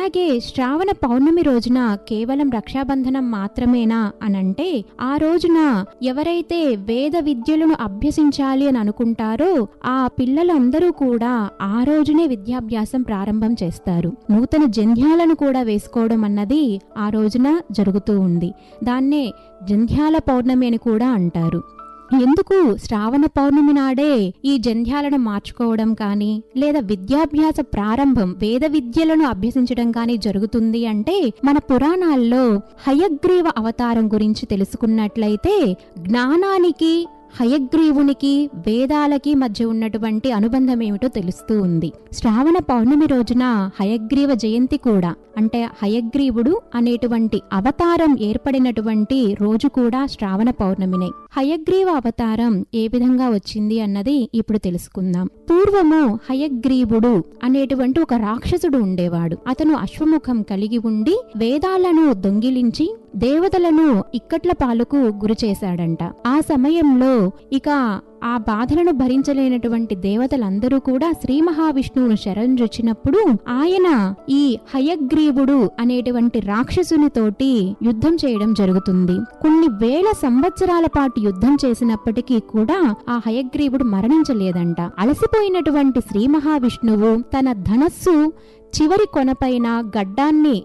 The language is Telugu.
అలాగే శ్రావణ పౌర్ణమి రోజున కేవలం రక్షాబంధనం మాత్రమేనా అనంటే ఆ రోజున ఎవరైతే వేద విద్యలను అభ్యసించాలి అని అనుకుంటారో ఆ పిల్లలందరూ కూడా ఆ రోజునే విద్యాభ్యాసం ప్రారంభం చేస్తారు నూతన జంధ్యాలను కూడా వేసుకోవడం అన్నది ఆ రోజున జరుగుతూ ఉంది దాన్నే జంధ్యాల పౌర్ణమి అని కూడా అంటారు ఎందుకు శ్రావణ పౌర్ణమి నాడే ఈ జంధ్యాలను మార్చుకోవడం కానీ లేదా విద్యాభ్యాస ప్రారంభం వేద విద్యలను అభ్యసించడం కానీ జరుగుతుంది అంటే మన పురాణాల్లో హయగ్రీవ అవతారం గురించి తెలుసుకున్నట్లయితే జ్ఞానానికి హయగ్రీవునికి వేదాలకి మధ్య ఉన్నటువంటి అనుబంధం ఏమిటో తెలుస్తూ ఉంది శ్రావణ పౌర్ణమి రోజున హయగ్రీవ జయంతి కూడా అంటే హయగ్రీవుడు అనేటువంటి అవతారం ఏర్పడినటువంటి రోజు కూడా శ్రావణ పౌర్ణమినే హయగ్రీవ అవతారం ఏ విధంగా వచ్చింది అన్నది ఇప్పుడు తెలుసుకుందాం పూర్వము హయగ్రీవుడు అనేటువంటి ఒక రాక్షసుడు ఉండేవాడు అతను అశ్వముఖం కలిగి ఉండి వేదాలను దొంగిలించి దేవతలను ఇక్కట్ల పాలకు గురి చేశాడంట ఆ సమయంలో ఇక ఆ బాధలను భరించలేనటువంటి దేవతలందరూ కూడా శ్రీ మహావిష్ణువును శరణొచ్చినప్పుడు ఆయన ఈ హయగ్రీవుడు అనేటువంటి రాక్షసునితోటి యుద్ధం చేయడం జరుగుతుంది కొన్ని వేల సంవత్సరాల పాటు యుద్ధం చేసినప్పటికీ కూడా ఆ హయగ్రీవుడు మరణించలేదంట అలసిపోయినటువంటి శ్రీ మహావిష్ణువు తన ధనస్సు చివరి కొనపైన గడ్డాన్ని